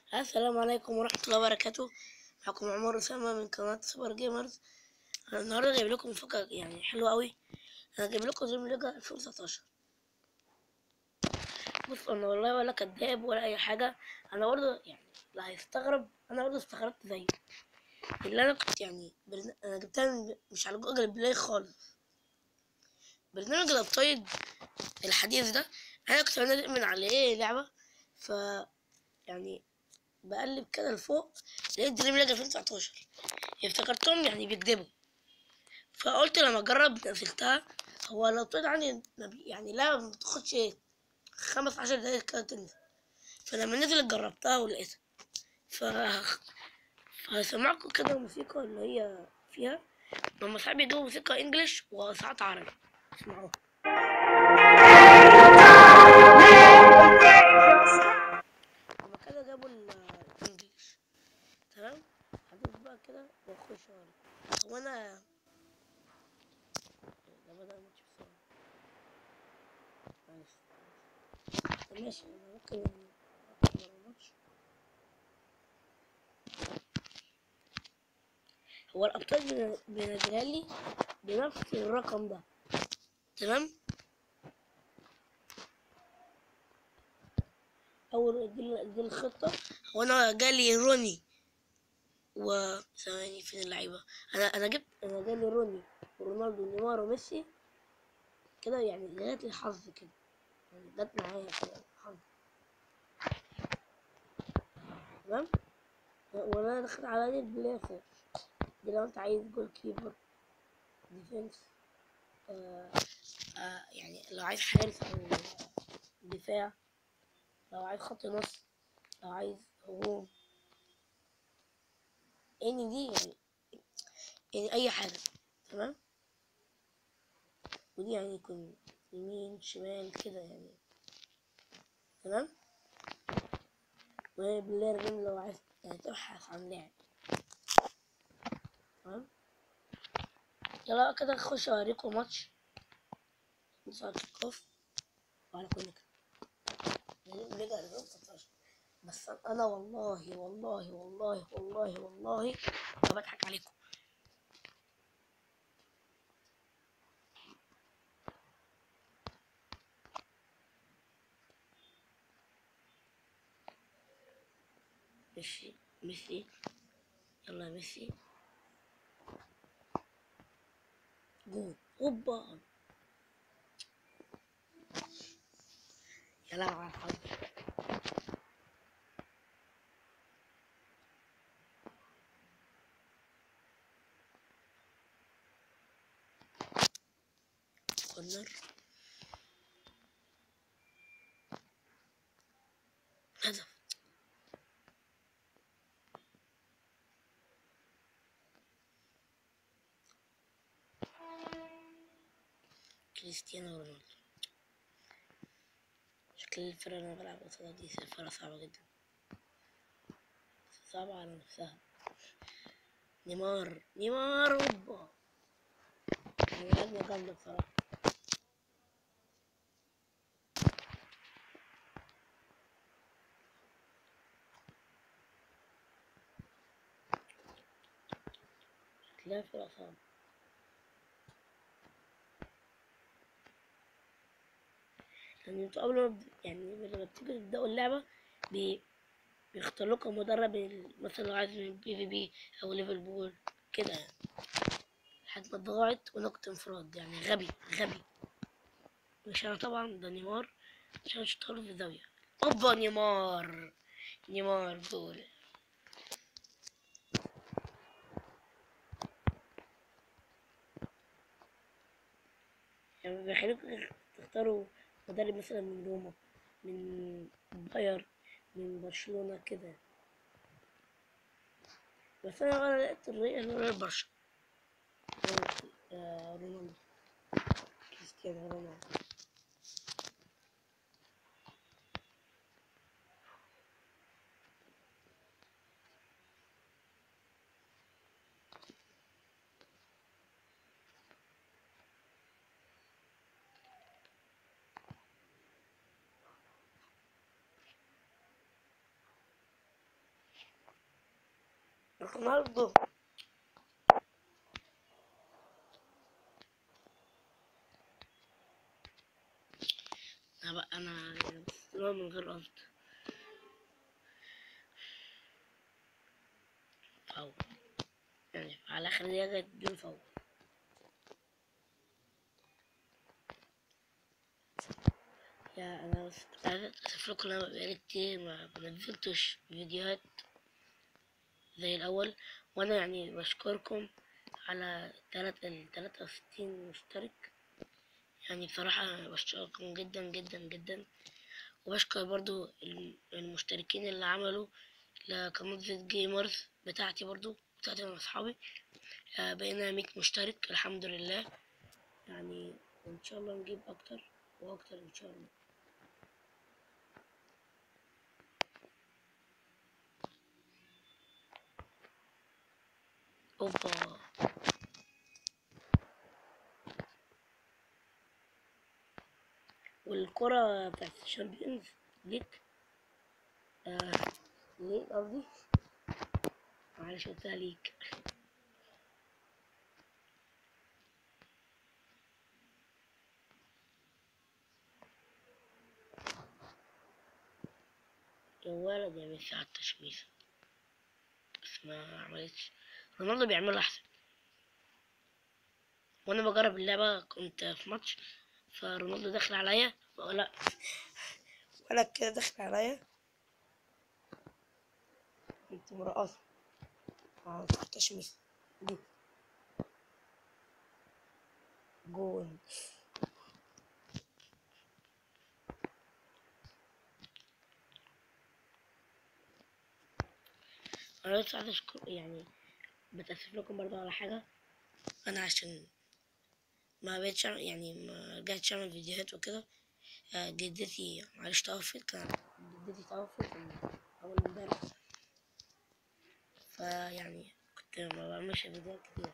السلام عليكم ورحمة الله وبركاته معكم عمر أسامة من قناة سوبر جيمرز أنا النهاردة جايب لكم مفاجأة يعني حلوة أوي أنا جايب لكم زي ليجا 2019 بص أنا والله ولا كداب ولا أي حاجة أنا برضه يعني اللي هيستغرب أنا برضه استغربت زيه اللي أنا كنت يعني برن... أنا جبتها من... مش على جوجل بلاي خالص برنامج الأبطايد الحديث ده أنا كنت بنزل من عليه لعبة ف يعني بقلب كده لفوق لقيت دريم لاج 2019 افتكرتهم يعني بيكذبوا فقلت لما اجرب نزلتها هو لو طلعت عندي ما بي- يعني لا ما بتاخدش خمس عشر دقايق كده تنزل فلما نزلت جربتها ولقيتها ف فهسمعكم كده الموسيقى اللي هي فيها لما ساعات بيجيبوا موسيقى انجلش وساعات عربي اسمعوها هما كده جابوا ال- الانجليش تمام هدوس بقى كده واخش ورا هو انا ده بدأ الماتش بسرعة معلش ماشي انا ممكن يعني أطلع برا الماتش هو الابطال بين- بينزلها لي بنفس الرقم ده تمام اول دي, دي الخطه هو انا جالي روني و ثواني فين اللعيبه انا انا جبت انا جالي روني ورونالدو ونيمار وميسي كده يعني جات لي حظ كده يعني جت معايا كده حظ تمام وانا داخل على دي البلاي فوق دي لو انت عايز جول كيبر ديفنس آه آه يعني لو عايز حارس او دفاع لو عايز خط نص لو عايز هجوم ان دي يعني يعني اي حاجة تمام ودي يعني يكون يمين شمال كده يعني تمام وبلاير جيم لو عايز يعني تبحث عن لاعب تمام يلا كده نخش اوريكم ماتش نصعد كيك اوف وعلى كل كده ليجا 2019 بس انا والله والله والله والله والله ما بضحك عليكم ميسي ميسي يلا يا ميسي جول اوبا يا لهوي على الحظ كورنر هدف كريستيانو رونالدو شكل الفرقة اللي أنا بلعب قصادها دي فرقة صعبة جدا صعبة على نفسها نيمار نيمار اوبا يعني لعبنا جامدة بصراحة شكلها فرقة صعبة يعني انتوا قبل ما ب- يعني لما بتيجوا تبدأوا اللعبة بي... بيختار لكم مدرب ال- مثلا لو عايز من بي في بي أو ليفربول كده يعني لحد ما ضاعت ونقطة انفراد يعني غبي غبي مش أنا طبعا ده نيمار عشان اشتغل في الزاوية اوبا نيمار نيمار جول يعني بيخليكم تختاروا مدرب مثلا من روما من باير من برشلونة كده بس انا انا لقيت الريال ولا البرشا آه، رونالدو كريستيانو رونالدو رونالدو انا بقى انا يعني بس اللي هو من غير قصد فاول يعني على اخر دقيقة بدون فاول يا انا بس كنت عايز اسف لكم انا بقالي كتير ما بنزلتش فيديوهات زي الاول وانا يعني بشكركم على تلات التلاتة وستين مشترك يعني بصراحة بشكركم جدا جدا جدا وبشكر برضو الم- المشتركين اللي عملوا لقناة زيت جيمرز بتاعتي برضو بتاعتي انا واصحابي آه، بقينا مية مشترك الحمد لله يعني ان شاء الله نجيب اكتر واكتر ان شاء الله اوبا والكرة بتاعت الشامبيونز ليج آه ليه قصدي معلش قلتها ليك يا ولد يا ميسي على التشميسة بس ما عملتش رونالدو بيعملها احسن وانا بجرب اللعبة كنت في ماتش فرونالدو داخل عليا لا ولا كده داخل عليا كنت مرقصة على التشميسة دي جون انا بس عايز اشكر يعني بتأسف لكم برضه على حاجة انا عشان ما بقتش أعمل- يعني ما رجعتش اعمل فيديوهات وكده آه، جدتي معلش توفت كان جدتي توفت اول امبارح فيعني كنت ما بعملش فيديوهات كتير